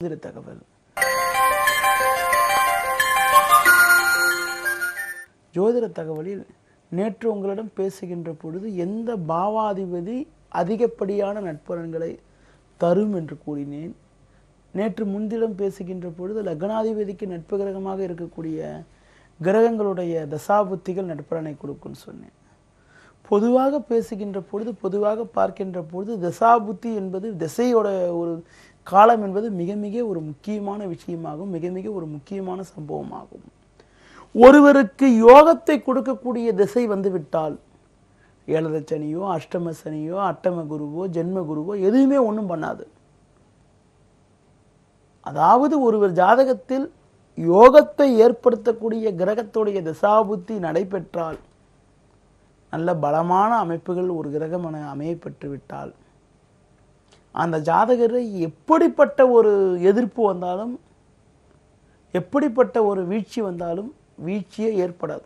ஜோதிட தகவல் ஜோதிட தகவலில் நேற்று உங்களிடம் பேசுகின்ற பொழுது எந்த பாவாதிபதி அதிகப்படியான நட்பலன்களை தரும் என்று கூறினேன் நேற்று முன்தினம் பேசுகின்ற பொழுது லக்னாதிபதிக்கு நட்பு கிரகமாக இருக்கக்கூடிய கிரகங்களுடைய தசாபுத்திகள் நட்பலனை கொடுக்கும்னு சொன்னேன் பொதுவாக பேசுகின்ற பொழுது பொதுவாக பார்க்கின்ற பொழுது தசாபுத்தி என்பது திசையோட ஒரு காலம் என்பது மிக மிக ஒரு முக்கியமான விஷயமாகும் மிக மிக ஒரு முக்கியமான சம்பவமாகும் ஒருவருக்கு யோகத்தை கொடுக்கக்கூடிய திசை வந்து விட்டால் ஏழரை சனியோ அஷ்டம சனியோ அட்டம குருவோ ஜென்ம குருவோ எதுவுமே ஒன்றும் பண்ணாது அதாவது ஒருவர் ஜாதகத்தில் யோகத்தை ஏற்படுத்தக்கூடிய கிரகத்துடைய திசாபுத்தி நடைபெற்றால் நல்ல பலமான அமைப்புகள் ஒரு கிரகம் என அமைய பெற்று விட்டால் அந்த ஜாதகரை எப்படிப்பட்ட ஒரு எதிர்ப்பு வந்தாலும் எப்படிப்பட்ட ஒரு வீழ்ச்சி வந்தாலும் வீழ்ச்சியே ஏற்படாது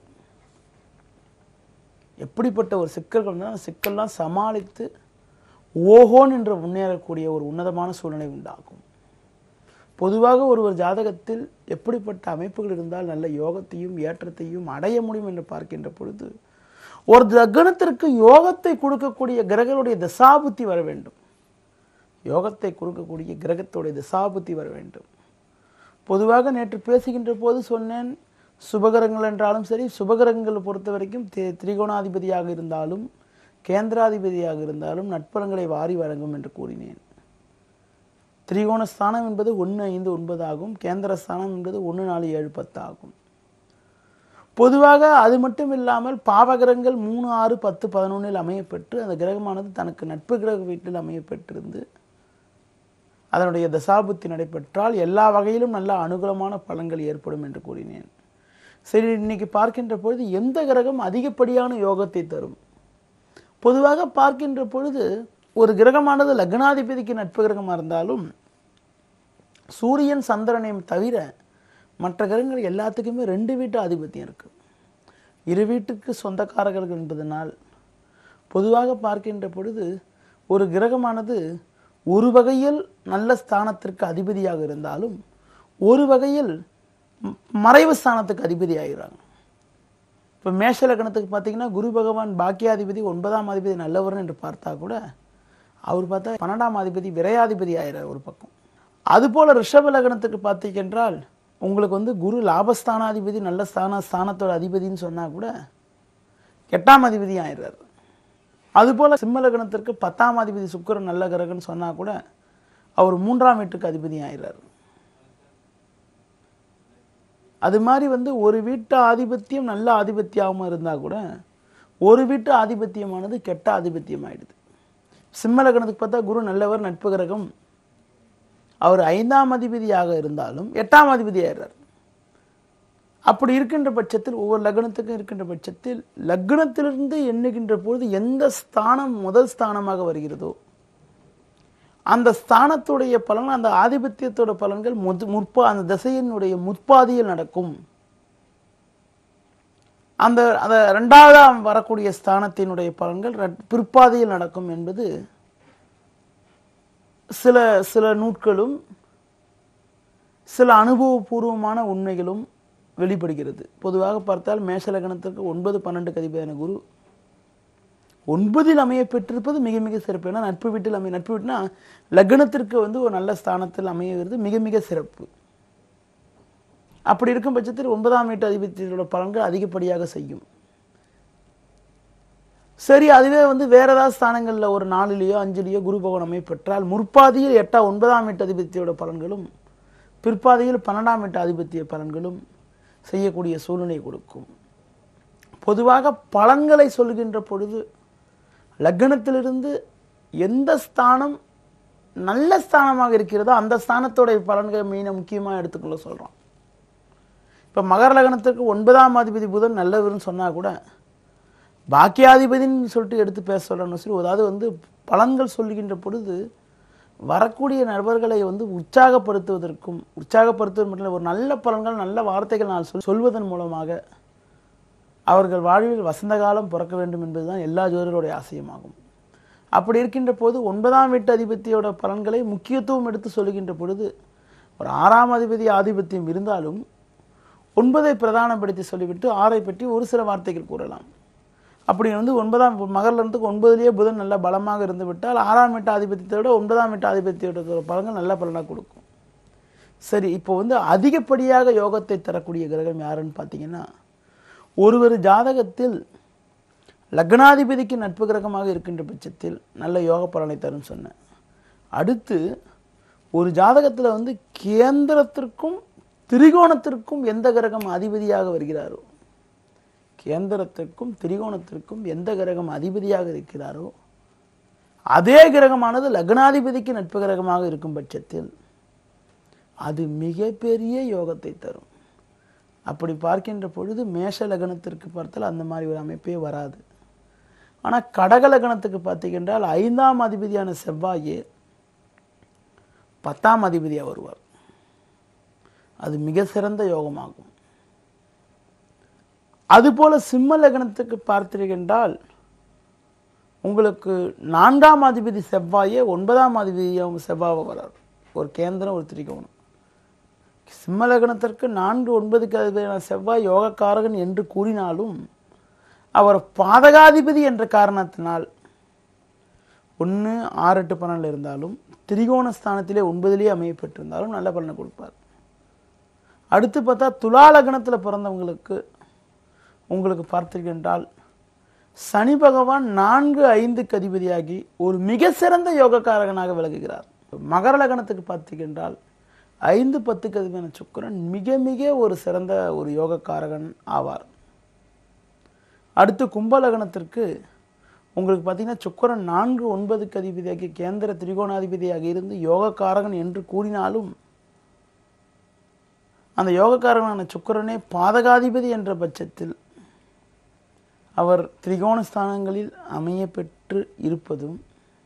எப்படிப்பட்ட ஒரு சிக்கல்கள் வந்தாலும் அந்த சிக்கல்லாம் சமாளித்து ஓஹோன் என்று முன்னேறக்கூடிய ஒரு உன்னதமான சூழ்நிலை உண்டாகும் பொதுவாக ஒருவர் ஜாதகத்தில் எப்படிப்பட்ட அமைப்புகள் இருந்தால் நல்ல யோகத்தையும் ஏற்றத்தையும் அடைய முடியும் என்று பார்க்கின்ற பொழுது ஒரு லக்னத்திற்கு யோகத்தை கொடுக்கக்கூடிய கிரகனுடைய தசாபுத்தி வர வேண்டும் யோகத்தை கொடுக்கக்கூடிய கிரகத்துடைய தசாபுத்தி வர வேண்டும் பொதுவாக நேற்று பேசுகின்ற போது சொன்னேன் சுபகிரகங்கள் என்றாலும் சரி சுபகிரகங்களை பொறுத்த வரைக்கும் தி- திரிகோணாதிபதியாக இருந்தாலும் கேந்திராதிபதியாக இருந்தாலும் நட்பலங்களை வாரி வழங்கும் என்று கூறினேன் திரிகோண ஸ்தானம் என்பது ஒன்று ஐந்து ஒன்பது ஆகும் கேந்திர ஸ்தானம் என்பது ஒன்று நாலு ஏழு பத்து ஆகும் பொதுவாக அது மட்டும் இல்லாமல் பாவகிரகங்கள் மூணு ஆறு பத்து பதினொன்றில் அமையப்பெற்று அந்த கிரகமானது தனக்கு நட்பு கிரக வீட்டில் அமையப்பெற்றிருந்து அதனுடைய தசாபுத்தி நடைபெற்றால் எல்லா வகையிலும் நல்ல அனுகூலமான பலன்கள் ஏற்படும் என்று கூறினேன் சரி இன்னைக்கு பார்க்கின்ற பொழுது எந்த கிரகம் அதிகப்படியான யோகத்தை தரும் பொதுவாக பார்க்கின்ற பொழுது ஒரு கிரகமானது லக்னாதிபதிக்கு நட்பு கிரகமாக இருந்தாலும் சூரியன் சந்திரனையும் தவிர மற்ற கிரகங்கள் எல்லாத்துக்குமே ரெண்டு வீட்டு ஆதிபத்தியம் இருக்கு இரு வீட்டுக்கு சொந்தக்காரர்கள் என்பதனால் பொதுவாக பார்க்கின்ற பொழுது ஒரு கிரகமானது ஒரு வகையில் நல்ல ஸ்தானத்திற்கு அதிபதியாக இருந்தாலும் ஒரு வகையில் ம- மறைவு ஸ்தானத்துக்கு அதிபதி ஆகிறாங்க இப்போ மேஷ லக்னத்துக்கு பார்த்தீங்கன்னா குரு பகவான் பாக்கியாதிபதி ஒன்பதாம் அதிபதி நல்லவர்னு என்று பார்த்தா கூட அவர் பார்த்தா பன்னெண்டாம் அதிபதி விரையாதிபதி ஆயிடுறார் ஒரு பக்கம் அதுபோல ரிஷப லக்னத்துக்கு பார்த்தீங்கன்றால் உங்களுக்கு வந்து குரு லாபஸ்தானாதிபதி நல்ல ஸ்தான ஸ்தானத்தோட அதிபதின்னு சொன்னா கூட எட்டாம் அதிபதி ஆயிடுறாரு அதுபோல சிம்ம லக்னத்திற்கு பத்தாம் அதிபதி சுக்கிரன் நல்ல கிரகம்னு சொன்னா கூட அவர் மூன்றாம் வீட்டுக்கு அதிபதி ஆயிடுறாரு அது மாதிரி வந்து ஒரு வீட்டு ஆதிபத்தியம் நல்ல ஆதிபத்தியமாக இருந்தால் கூட ஒரு வீட்டு ஆதிபத்தியமானது கெட்ட ஆதிபத்தியம் ஆயிடுது சிம்ம லக்னத்துக்கு பார்த்தா குரு நல்லவர் நட்பு கிரகம் அவர் ஐந்தாம் அதிபதியாக இருந்தாலும் எட்டாம் அதிபதி ஆயிடுறார் அப்படி இருக்கின்ற பட்சத்தில் ஒவ்வொரு லக்னத்துக்கும் இருக்கின்ற பட்சத்தில் லக்னத்திலிருந்து எண்ணுகின்ற பொழுது எந்த ஸ்தானம் முதல் ஸ்தானமாக வருகிறதோ அந்த ஸ்தானத்துடைய பலன் அந்த ஆதிபத்தியத்தோட பலன்கள் முத் முற்பா அந்த திசையினுடைய முற்பாதியில் நடக்கும் அந்த அந்த ரெண்டாவதாம் வரக்கூடிய ஸ்தானத்தினுடைய பலன்கள் ரெட்- பிற்பாதியில் நடக்கும் என்பது சில சில நூட்களும் சில அனுபவபூர்வமான உண்மைகளும் வெளிப்படுகிறது பொதுவாக பார்த்தால் மேஷ லக்னத்திற்கு ஒன்பது பன்னெண்டுக்கு அதிபதியான குரு ஒன்பதில் அமைய பெற்றிருப்பது மிக மிக சிறப்பு ஏன்னா நட்பு வீட்டில் அமைய நட்பு வீட்டுனா லக்னத்திற்கு வந்து ஒரு நல்ல ஸ்தானத்தில் அமைகிறது மிக மிக சிறப்பு அப்படி இருக்கும் பட்சத்தில் ஒன்பதாம் வீட்டு அதிபதியோட பலன்கள் அதிகப்படியாக செய்யும் சரி அதுவே வந்து வேற ஏதாவது ஸ்தானங்களில் ஒரு நாலுலேயோ அஞ்சுலேயோ குரு பகவான் அமைய பெற்றால் முற்பாதியில் எட்டா ஒன்பதாம் வீட்டு அதிபதியோட பலன்களும் பிற்பாதியில் பன்னெண்டாம் வீட்டு அதிபத்திய பலன்களும் செய்யக்கூடிய சூழ்நிலை கொடுக்கும் பொதுவாக பலன்களை சொல்கின்ற பொழுது லக்னத்திலிருந்து எந்த ஸ்தானம் நல்ல ஸ்தானமாக இருக்கிறதோ அந்த ஸ்தானத்தோடைய பலன்கள் மெயினாக முக்கியமாக எடுத்துக்கொள்ள சொல்கிறோம் இப்போ மகர லக்னத்திற்கு ஒன்பதாம் அதிபதி புதன் நல்லவர்னு சொன்னால் கூட பாக்கியாதிபதின்னு சொல்லிட்டு எடுத்து பேச சொல்லணும் சரி அதாவது வந்து பலன்கள் சொல்லுகின்ற பொழுது வரக்கூடிய நபர்களை வந்து உற்சாகப்படுத்துவதற்கும் உற்சாகப்படுத்துவது மட்டும் இல்லை, ஒரு நல்ல பலன்கள் நல்ல வார்த்தைகள் நான் சொல் சொல்வதன் மூலமாக அவர்கள் வாழ்வில் வசந்த காலம் பிறக்க வேண்டும் என்பதுதான் எல்லா ஜோதிடருடைய ஆசையுமாகும் அப்படி இருக்கின்ற போது ஒன்பதாம் வீட்டு அதிபதியோட பலன்களை முக்கியத்துவம் எடுத்து சொல்லுகின்ற பொழுது ஒரு ஆறாம் அதிபதி ஆதிபத்தியம் இருந்தாலும் ஒன்பதை பிரதானப்படுத்தி சொல்லிவிட்டு ஆறை பற்றி ஒரு சில வார்த்தைகள் கூறலாம் அப்படி வந்து ஒன்பதாம் மகர்லத்துக்கு ஒன்பதுலேயே புதன் நல்ல பலமாக இருந்து விட்டால் ஆறாம் வீட்டு ஆதிபத்தியத்தை விட ஒன்பதாம் வீட்டு ஆதிபத்தியோட பலன்கள் நல்ல பலனாக கொடுக்கும் சரி இப்போ வந்து அதிகப்படியாக யோகத்தை தரக்கூடிய கிரகம் யாருன்னு பார்த்தீங்கன்னா ஒருவர் ஜாதகத்தில் லக்னாதிபதிக்கு நட்பு கிரகமாக இருக்கின்ற பட்சத்தில் நல்ல யோக பலனை தரும் சொன்னேன் அடுத்து ஒரு ஜாதகத்தில் வந்து கேந்திரத்திற்கும் திரிகோணத்திற்கும் எந்த கிரகம் அதிபதியாக வருகிறாரோ கேந்திரத்திற்கும் திரிகோணத்திற்கும் எந்த கிரகம் அதிபதியாக இருக்கிறாரோ அதே கிரகமானது லக்னாதிபதிக்கு நட்பு கிரகமாக இருக்கும் பட்சத்தில் அது மிகப்பெரிய யோகத்தை தரும் அப்படி பார்க்கின்ற பொழுது மேஷ லக்னத்திற்கு பார்த்தால் அந்த மாதிரி ஒரு அமைப்பே வராது ஆனால் கடக லக்னத்துக்கு பார்த்தீங்கன்றால் ஐந்தாம் அதிபதியான செவ்வாயே பத்தாம் அதிபதியாக வருவார் அது மிக சிறந்த யோகமாகும் அதுபோல சிம்ம லக்னத்துக்கு பார்த்தீர்கள் உங்களுக்கு நான்காம் அதிபதி செவ்வாயே ஒன்பதாம் அதிபதியாக செவ்வாவை வரார் ஒரு கேந்திரம் ஒரு திரிகோணம் சிம்ம லக்னத்திற்கு நான்கு ஒன்பதுக்கு அதிபதியான செவ்வாய் யோகக்காரகன் என்று கூறினாலும் அவர் பாதகாதிபதி என்ற காரணத்தினால் ஒன்று ஆறு எட்டு பன்னெண்டில் இருந்தாலும் திரிகோண ஸ்தானத்திலே ஒன்பதிலே அமையப்பட்டிருந்தாலும் நல்ல பலனை கொடுப்பார் அடுத்து பார்த்தா துலா லக்னத்தில் பிறந்தவங்களுக்கு உங்களுக்கு பார்த்தீர்களென்றால் சனி பகவான் நான்கு ஐந்துக்கு அதிபதியாகி ஒரு மிக சிறந்த யோகக்காரகனாக விளங்குகிறார் மகர லக்னத்துக்கு பார்த்தீங்கன்றால் ஐந்து பத்துக்கு அதிபதியான சுக்கிரன் மிக மிக ஒரு சிறந்த ஒரு யோகக்காரகன் ஆவார் அடுத்து கும்ப லக்னத்திற்கு உங்களுக்கு பார்த்தீங்கன்னா சுக்கிரன் நான்கு ஒன்பதுக்கு அதிபதியாகி கேந்திர திரிகோணாதிபதியாக இருந்து யோகக்காரகன் என்று கூறினாலும் அந்த யோகக்காரகனான சுக்கிரனே பாதகாதிபதி என்ற பட்சத்தில் அவர் திரிகோண ஸ்தானங்களில் அமைய பெற்று இருப்பதும்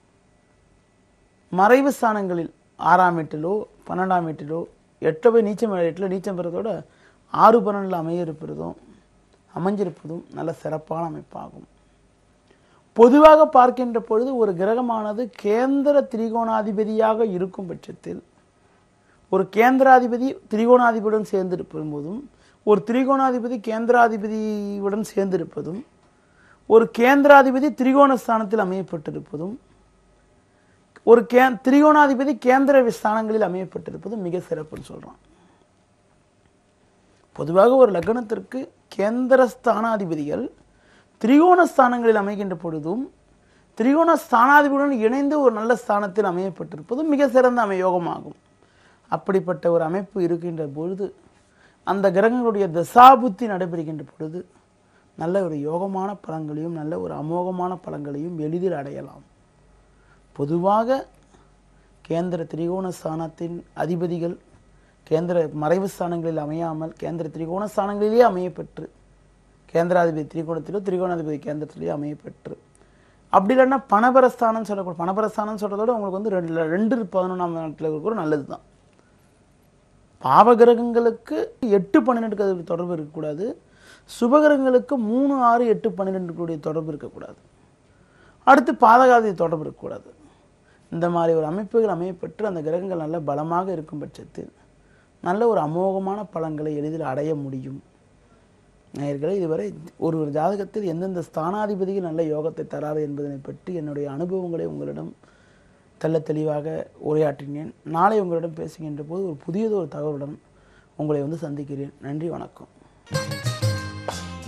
மறைவு ஸ்தானங்களில் ஆறாம் வீட்டிலோ பன்னெண்டாம் வீட்டிலோ எட்டு போய் நீச்சம் வீட்டில் நீச்சம் பெறதோட ஆறு பன்னெண்டில் அமைய இருப்பதும் அமைஞ்சிருப்பதும் நல்ல சிறப்பான அமைப்பாகும் பொதுவாக பார்க்கின்ற பொழுது ஒரு கிரகமானது கேந்திர திரிகோணாதிபதியாக இருக்கும் பட்சத்தில் ஒரு கேந்திராதிபதி திரிகோணாதிபதியுடன் சேர்ந்திருப்பதும் போதும் ஒரு திரிகோணாதிபதி கேந்திராதிபதியுடன் சேர்ந்திருப்பதும் ஒரு கேந்திராதிபதி திரிகோண ஸ்தானத்தில் அமையப்பட்டிருப்பதும் ஒரு கே திரிகோணாதிபதி கேந்திர ஸ்தானங்களில் அமையப்பட்டிருப்பதும் மிக சிறப்புன்னு சொல்றான் பொதுவாக ஒரு லக்னத்திற்கு கேந்திர ஸ்தானாதிபதிகள் திரிகோண ஸ்தானங்களில் அமைகின்ற பொழுதும் திரிகோண ஸ்தானாதிபதியுடன் இணைந்து ஒரு நல்ல ஸ்தானத்தில் அமையப்பட்டிருப்பதும் மிக சிறந்த அமையோகமாகும் அப்படிப்பட்ட ஒரு அமைப்பு இருக்கின்ற பொழுது அந்த கிரகங்களுடைய தசாபுத்தி நடைபெறுகின்ற பொழுது நல்ல ஒரு யோகமான பலன்களையும் நல்ல ஒரு அமோகமான பலன்களையும் எளிதில் அடையலாம் பொதுவாக கேந்திர திரிகோண ஸ்தானத்தின் அதிபதிகள் கேந்திர மறைவு ஸ்தானங்களில் அமையாமல் கேந்திர திரிகோண ஸ்தானங்களிலேயே அமையப்பெற்று கேந்திராதிபதி திரிகோணத்திலோ திரிகோணாதிபதி கேந்திரத்திலேயோ அமையப்பெற்று அப்படி இல்லைன்னா பணபரஸ்தானம் சொல்லக்கூடிய பணபரஸ்தானம் சொல்றதோட உங்களுக்கு வந்து ரெண்டு ரெண்டு பதினொன்றாம் நாட்டில் இருக்கிற நல்லது தான் பாவகிரகங்களுக்கு எட்டு பன்னிரெண்டுக்கு அது தொடர்பு இருக்கக்கூடாது சுபகிரகங்களுக்கு மூணு ஆறு எட்டு பன்னிரெண்டுக்குடைய தொடர்பு இருக்கக்கூடாது அடுத்து பாதகாதி தொடர்பு இருக்கக்கூடாது இந்த மாதிரி ஒரு அமைப்புகள் அமையப்பெற்று அந்த கிரகங்கள் நல்ல பலமாக இருக்கும் பட்சத்தில் நல்ல ஒரு அமோகமான பலன்களை எளிதில் அடைய முடியும் நேயர்களே இதுவரை ஒரு ஒரு ஜாதகத்தில் எந்தெந்த ஸ்தானாதிபதிகள் நல்ல யோகத்தை தராது என்பதனை பற்றி என்னுடைய அனுபவங்களை உங்களிடம் தெள்ள தெளிவாக உரையாற்றினேன் நாளை உங்களிடம் பேசுகின்ற போது ஒரு புதியதொரு தகவலுடன் உங்களை வந்து சந்திக்கிறேன் நன்றி வணக்கம்